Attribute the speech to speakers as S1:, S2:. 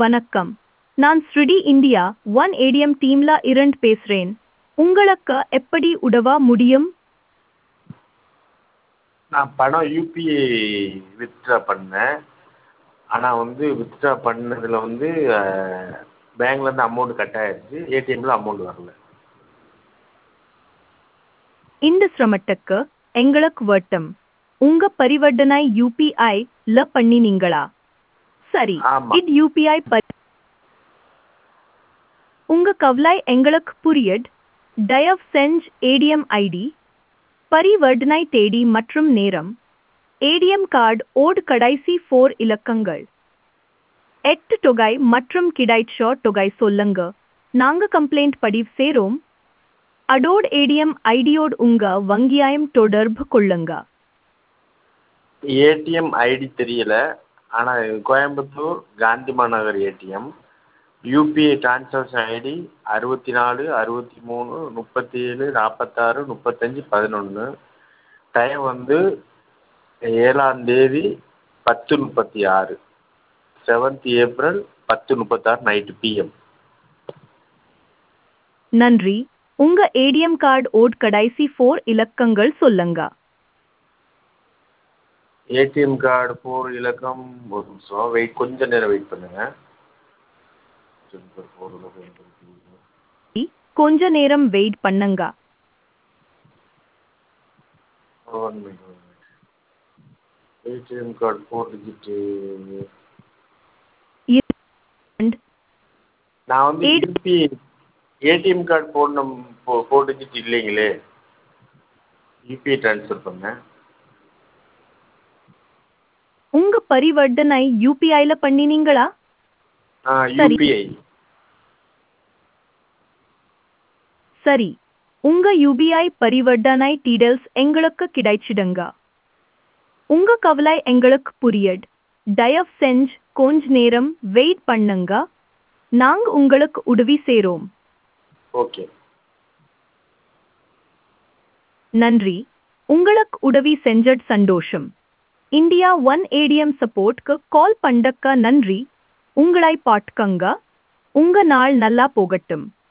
S1: வணக்கம் நான் ஸ்ருடி இந்தியா ஒன் ஏடிஎம் டீம்ல இருந்து பேசுறேன் உங்களுக்கு எப்படி உதவ முடியும்
S2: நான் பணம் யூபிஐ வித்ட்ரா பண்ணேன் ஆனால் வந்து வித்ட்ரா பண்ணதில் வந்து பேங்க்லேருந்து அமௌண்ட் கட் ஆகிடுச்சு ஏடிஎம்மில் அமௌண்ட் வரல
S1: இந்த சிரமத்துக்கு எங்களுக்கு வட்டம் உங்க பரிவர்த்தனை யூபிஐ ல பண்ணினீங்களா சரி
S2: ஆமா.
S1: இது யூபிஐ பரி உங்க கவலை எங்களுக்கு புரியுது தயவு செஞ்சு ஏடிஎம் ஐடி பரிவர்த்தனை தேதி மற்றும் நேரம் ஏடிஎம் கார்டு ஓட் கடைசி ஃபோர் இலக்கங்கள் எட்டு தொகை மற்றும் கிடைச்ச தொகை சொல்லுங்க நாங்க கம்ப்ளைண்ட் பதிவு சேரோம் அடோட் ஏடிஎம் ஐடியோடு உங்க வங்கியாயம் தொடர்பு கொள்ளுங்க
S2: ஏடிஎம் ஐடி தெரியல ஆனால் கோயம்புத்தூர் காந்தி மாநகர் ஏடிஎம் யூபிஐ டிரான்சாக்ஷன் ஐடி அறுபத்தி நாலு அறுபத்தி மூணு முப்பத்தி ஏழு நாற்பத்தாறு முப்பத்தஞ்சு பதினொன்று டைம் வந்து ஏழாந்தேதி பத்து முப்பத்தி ஆறு செவன்த் ஏப்ரல் பத்து முப்பத்தாறு நைட்டு பிஎம்
S1: நன்றி உங்க ஏடிஎம் கார்டு ஓட் கடைசி ஃபோர் இலக்கங்கள் சொல்லுங்க
S2: ஏடிஎம் கார்டு ஃபோர் இலக்கம் ஒரு நிமிஷம் வெயிட் கொஞ்ச நேரம் வெயிட் பண்ணுங்கள் ஃபோர் இலக்கம்
S1: கொஞ்ச நேரம் வெயிட் பண்ணுங்க
S2: one minute one minute ATM card four digit
S1: இரண்டு,
S2: நான் வந்து
S1: Eight-
S2: UPI ATM card phone நம் ஃபோர் டிஜிட் இல்லைங்களே யூபிஐ ட்ரான்ஸ்ஃபர் பண்ணேன்
S1: உங்க பரிவர்த்தனை யூபிஐ ல பண்ணினீங்களா
S2: ஆ
S1: சரி.
S2: யூபிஐ
S1: சரி உங்க யூபிஐ பரிவர்த்தனை டீடைல்ஸ் எங்களுக்கு கிடைச்சிடுங்க உங்க கவலை எங்களுக்கு புரியுது தயவு செஞ்சு கொஞ்ச நேரம் வெயிட் பண்ணுங்க நாங்க உங்களுக்கு உதவி சேரோம்
S2: ஓகே
S1: நன்றி உங்களுக்கு உதவி செஞ்சது சந்தோஷம் இந்தியா ஒன் ஏடிஎம் சப்போர்ட்க்கு கால் பண்ணக்க நன்றி உங்களை பாட்கங்க உங்க நாள் நல்லா போகட்டும்